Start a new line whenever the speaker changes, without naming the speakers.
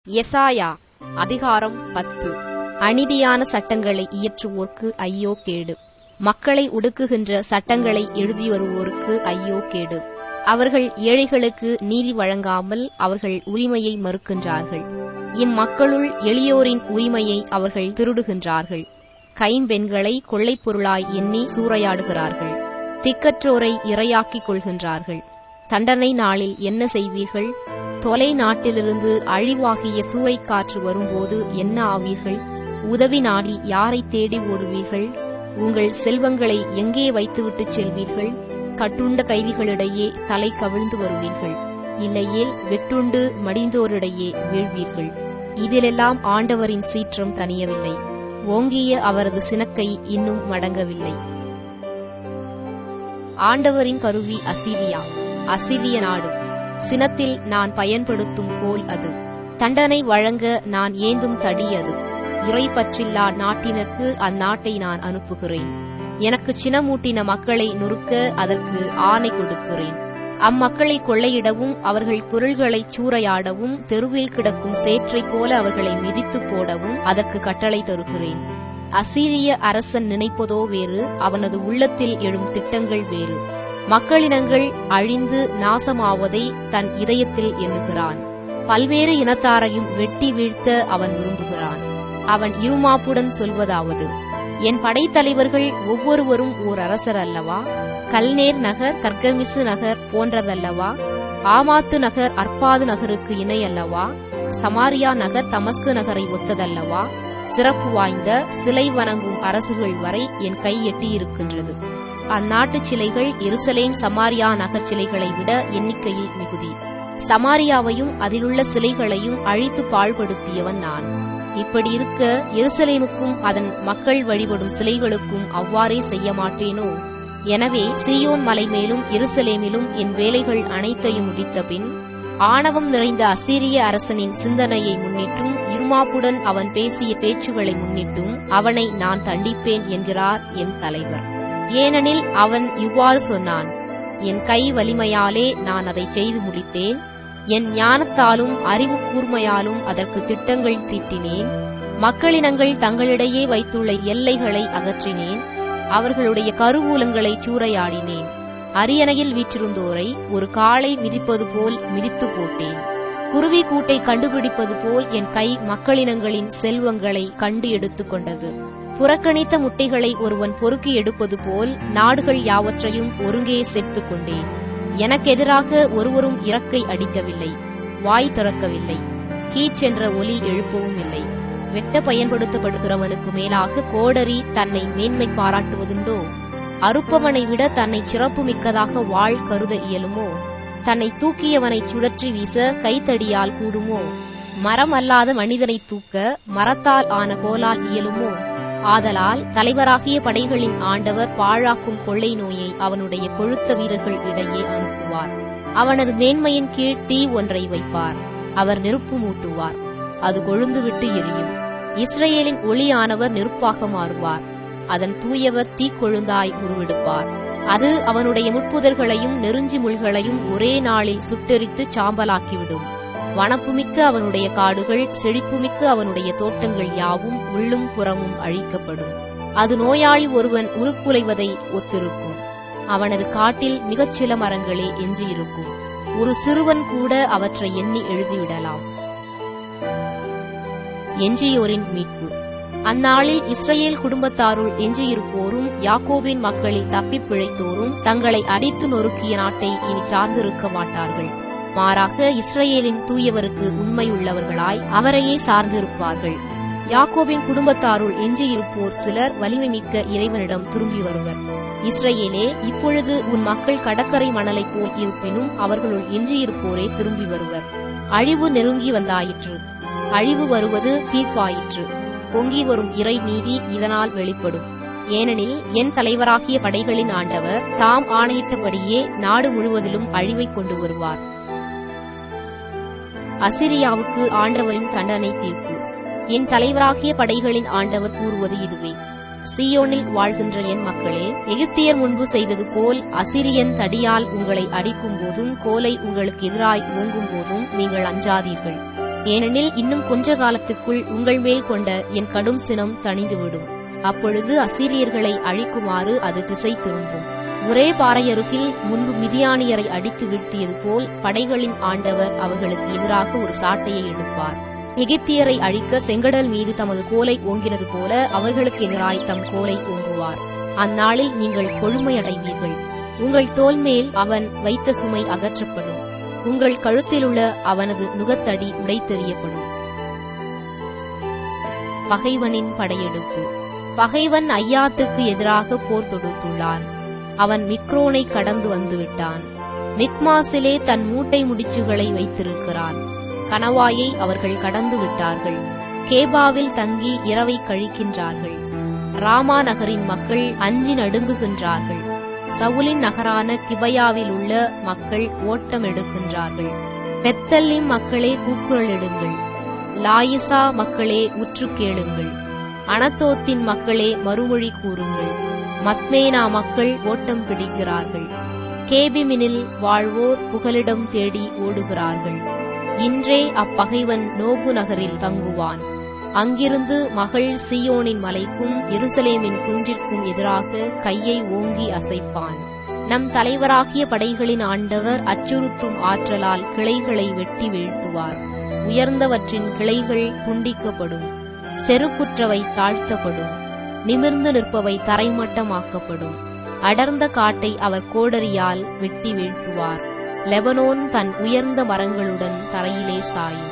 எசாயா அதிகாரம் பத்து அநீதியான சட்டங்களை இயற்றுவோர்க்கு ஐயோ கேடு மக்களை ஒடுக்குகின்ற சட்டங்களை எழுதி வருவோருக்கு ஐயோ கேடு அவர்கள் ஏழைகளுக்கு நீதி வழங்காமல் அவர்கள் உரிமையை மறுக்கின்றார்கள் இம்மக்களுள் எளியோரின் உரிமையை அவர்கள் திருடுகின்றார்கள் கைம்பெண்களை கொள்ளைப் பொருளாய் எண்ணி சூறையாடுகிறார்கள் திக்கற்றோரை இரையாக்கிக் கொள்கின்றார்கள் தண்டனை நாளில் என்ன செய்வீர்கள் தொலை நாட்டிலிருந்து அழிவாகிய சூறைக்காற்று வரும்போது என்ன ஆவீர்கள் உதவி நாடி யாரை தேடி ஓடுவீர்கள் உங்கள் செல்வங்களை எங்கே வைத்துவிட்டுச் செல்வீர்கள் கட்டுண்ட கைதிகளிடையே தலை கவிழ்ந்து வருவீர்கள் இல்லையேல் வெட்டுண்டு மடிந்தோரிடையே வீழ்வீர்கள் இதிலெல்லாம் ஆண்டவரின் சீற்றம் தனியவில்லை ஓங்கிய அவரது சினக்கை இன்னும் மடங்கவில்லை ஆண்டவரின் கருவி அசீரியா அசிரிய நாடு சினத்தில் நான் பயன்படுத்தும் கோல் அது தண்டனை வழங்க நான் ஏந்தும் தடி அது இறை பற்றில்லா நாட்டினருக்கு அந்நாட்டை நான் அனுப்புகிறேன் எனக்கு சினமூட்டின மக்களை நொறுக்க அதற்கு ஆணை கொடுக்கிறேன் அம்மக்களை கொள்ளையிடவும் அவர்கள் பொருள்களைச் சூறையாடவும் தெருவில் கிடக்கும் சேற்றைப் போல அவர்களை மிதித்துப் போடவும் அதற்கு கட்டளை தருகிறேன் அசீரிய அரசன் நினைப்பதோ வேறு அவனது உள்ளத்தில் எழும் திட்டங்கள் வேறு மக்களினங்கள் அழிந்து நாசமாவதை தன் இதயத்தில் எண்ணுகிறான் பல்வேறு இனத்தாரையும் வெட்டி வீழ்த்த அவன் விரும்புகிறான் அவன் இருமாப்புடன் சொல்வதாவது என் படைத்தலைவர்கள் ஒவ்வொருவரும் ஓர் அரசர் அல்லவா கல்நேர் நகர் கர்கமிசு நகர் போன்றதல்லவா ஆமாத்து நகர் அற்பாது நகருக்கு இணை அல்லவா சமாரியா நகர் தமஸ்கு நகரை ஒத்ததல்லவா சிறப்பு வாய்ந்த சிலை வணங்கும் அரசுகள் வரை என் கை எட்டியிருக்கின்றது அந்நாட்டு சிலைகள் எருசலேம் சமாரியா நகர் சிலைகளை விட எண்ணிக்கையில் மிகுதி சமாரியாவையும் அதிலுள்ள சிலைகளையும் அழித்து பாழ்படுத்தியவன் நான் இப்படி இருக்க எருசலேமுக்கும் அதன் மக்கள் வழிபடும் சிலைகளுக்கும் அவ்வாறே செய்ய மாட்டேனோ எனவே சீயோன் மலை மேலும் எருசலேமிலும் என் வேலைகள் அனைத்தையும் முடித்த பின் ஆணவம் நிறைந்த அசீரிய அரசனின் சிந்தனையை முன்னிட்டும் இருமாப்புடன் அவன் பேசிய பேச்சுகளை முன்னிட்டும் அவனை நான் தண்டிப்பேன் என்கிறார் என் தலைவர் ஏனெனில் அவன் இவ்வாறு சொன்னான் என் கை வலிமையாலே நான் அதை செய்து முடித்தேன் என் ஞானத்தாலும் அறிவு கூர்மையாலும் அதற்கு திட்டங்கள் தீட்டினேன் மக்களினங்கள் தங்களிடையே வைத்துள்ள எல்லைகளை அகற்றினேன் அவர்களுடைய கருவூலங்களை சூறையாடினேன் அரியணையில் வீற்றிருந்தோரை ஒரு காளை மிதிப்பது போல் மிதித்து போட்டேன் குருவி கூட்டை கண்டுபிடிப்பது போல் என் கை மக்களினங்களின் செல்வங்களை கண்டு எடுத்துக்கொண்டது புறக்கணித்த முட்டைகளை ஒருவன் பொறுக்கி எடுப்பது போல் நாடுகள் யாவற்றையும் ஒருங்கே சேர்த்துக் கொண்டேன் எனக்கெதிராக ஒருவரும் இறக்கை அடிக்கவில்லை வாய் திறக்கவில்லை கீச்சென்ற ஒலி எழுப்பவும் இல்லை வெட்ட பயன்படுத்தப்படுகிறவனுக்கு மேலாக கோடரி தன்னை மேன்மை பாராட்டுவதுண்டோ அறுப்பவனை விட தன்னை சிறப்பு மிக்கதாக வாழ் கருத இயலுமோ தன்னை தூக்கியவனை சுழற்றி வீச கைத்தடியால் கூடுமோ மரம் அல்லாத மனிதனை தூக்க மரத்தால் ஆன கோலால் இயலுமோ ஆதலால் தலைவராகிய படைகளின் ஆண்டவர் பாழாக்கும் கொள்ளை நோயை அவனுடைய கொழுத்த வீரர்கள் இடையே அனுப்புவார் அவனது மேன்மையின் கீழ் தீ ஒன்றை வைப்பார் அவர் நெருப்பு மூட்டுவார் அது கொழுந்துவிட்டு எரியும் இஸ்ரேலின் ஒளியானவர் நெருப்பாக மாறுவார் அதன் தூயவர் தீக்கொழுந்தாய் உருவெடுப்பார் அது அவனுடைய முட்புதர்களையும் நெருஞ்சி முள்களையும் ஒரே நாளில் சுட்டெரித்து சாம்பலாக்கிவிடும் வனப்புமிக்க அவனுடைய காடுகள் செழிப்புமிக்க அவனுடைய தோட்டங்கள் யாவும் உள்ளும் புறமும் அழிக்கப்படும் அது நோயாளி ஒருவன் உருக்குலைவதை ஒத்திருக்கும் அவனது காட்டில் மிகச் சில மரங்களே எஞ்சியிருக்கும் ஒரு சிறுவன் கூட அவற்றை எண்ணி எழுதிவிடலாம் எஞ்சியோரின் மீட்பு அந்நாளில் இஸ்ரேல் குடும்பத்தாருள் எஞ்சியிருப்போரும் யாக்கோபின் மக்களில் தப்பிப் பிழைத்தோரும் தங்களை அடித்து நொறுக்கிய நாட்டை இனி சார்ந்திருக்க மாட்டார்கள் மாறாக இஸ்ரேலின் தூயவருக்கு உண்மையுள்ளவர்களாய் அவரையே சார்ந்திருப்பார்கள் யாக்கோபின் குடும்பத்தாருள் எஞ்சியிருப்போர் சிலர் வலிமை மிக்க இறைவனிடம் திரும்பி வருவர் இஸ்ரேலே இப்பொழுது உன் மக்கள் கடற்கரை மணலைப் போல் இருப்பினும் அவர்களுள் எஞ்சியிருப்போரே திரும்பி வருவர் அழிவு நெருங்கி வந்தாயிற்று அழிவு வருவது தீர்ப்பாயிற்று பொங்கி வரும் இறை நீதி இதனால் வெளிப்படும் ஏனெனில் என் தலைவராகிய படைகளின் ஆண்டவர் தாம் ஆணையிட்டபடியே நாடு முழுவதிலும் அழிவை கொண்டு வருவார் அசிரியாவுக்கு ஆண்டவரின் தண்டனை தீர்ப்பு என் தலைவராகிய படைகளின் ஆண்டவர் கூறுவது இதுவே சியோனில் வாழ்கின்ற என் மக்களே எகிப்தியர் முன்பு செய்தது போல் அசிரியன் தடியால் உங்களை அடிக்கும் போதும் கோலை உங்களுக்கு எதிராய் ஓங்கும் போதும் நீங்கள் அஞ்சாதீர்கள் ஏனெனில் இன்னும் கொஞ்ச காலத்துக்குள் உங்கள் மேல் கொண்ட என் கடும் சினம் தணிந்துவிடும் அப்பொழுது அசீரியர்களை அழிக்குமாறு அது திசை திரும்பும் ஒரே பாறையருகில் முன்பு மிதியானியரை அடித்து வீழ்த்தியது போல் படைகளின் ஆண்டவர் அவர்களுக்கு எதிராக ஒரு சாட்டையை எடுப்பார் எகிப்தியரை அழிக்க செங்கடல் மீது தமது கோலை ஓங்கினது போல அவர்களுக்கு எதிராய் தம் கோலை ஓங்குவார் அந்நாளில் நீங்கள் கொழுமையடைவீர்கள் உங்கள் தோல் மேல் அவன் வைத்த சுமை அகற்றப்படும் உங்கள் கழுத்திலுள்ள அவனது நுகத்தடி உடைத்தெறியப்படும் பகைவனின் படையெடுப்பு பகைவன் ஐயாத்துக்கு எதிராக போர் தொடுத்துள்ளான் அவன் மிக்ரோனை கடந்து வந்துவிட்டான் மிக்மாசிலே தன் மூட்டை முடிச்சுகளை வைத்திருக்கிறான் கணவாயை அவர்கள் கடந்து விட்டார்கள் கேபாவில் தங்கி இரவை கழிக்கின்றார்கள் ராமா நகரின் மக்கள் அஞ்சி நடுங்குகின்றார்கள் சவுலின் நகரான கிபயாவில் உள்ள மக்கள் ஓட்டம் எடுக்கின்றார்கள் பெத்தல்லிம் மக்களே கூக்குரலிடுங்கள் லாயிசா மக்களே உற்று கேளுங்கள் அனத்தோத்தின் மக்களே மறுமொழி கூறுங்கள் மத்மேனா மக்கள் ஓட்டம் பிடிக்கிறார்கள் கேபிமினில் வாழ்வோர் புகலிடம் தேடி ஓடுகிறார்கள் இன்றே அப்பகைவன் நோபு நகரில் தங்குவான் அங்கிருந்து மகள் சியோனின் மலைக்கும் எருசலேமின் குன்றிற்கும் எதிராக கையை ஓங்கி அசைப்பான் நம் தலைவராகிய படைகளின் ஆண்டவர் அச்சுறுத்தும் ஆற்றலால் கிளைகளை வெட்டி வீழ்த்துவார் உயர்ந்தவற்றின் கிளைகள் துண்டிக்கப்படும் செருக்குற்றவை தாழ்த்தப்படும் நிமிர்ந்து நிற்பவை தரைமட்டமாக்கப்படும் அடர்ந்த காட்டை அவர் கோடரியால் வெட்டி வீழ்த்துவார் லெபனோன் தன் உயர்ந்த மரங்களுடன் தரையிலே சாயும்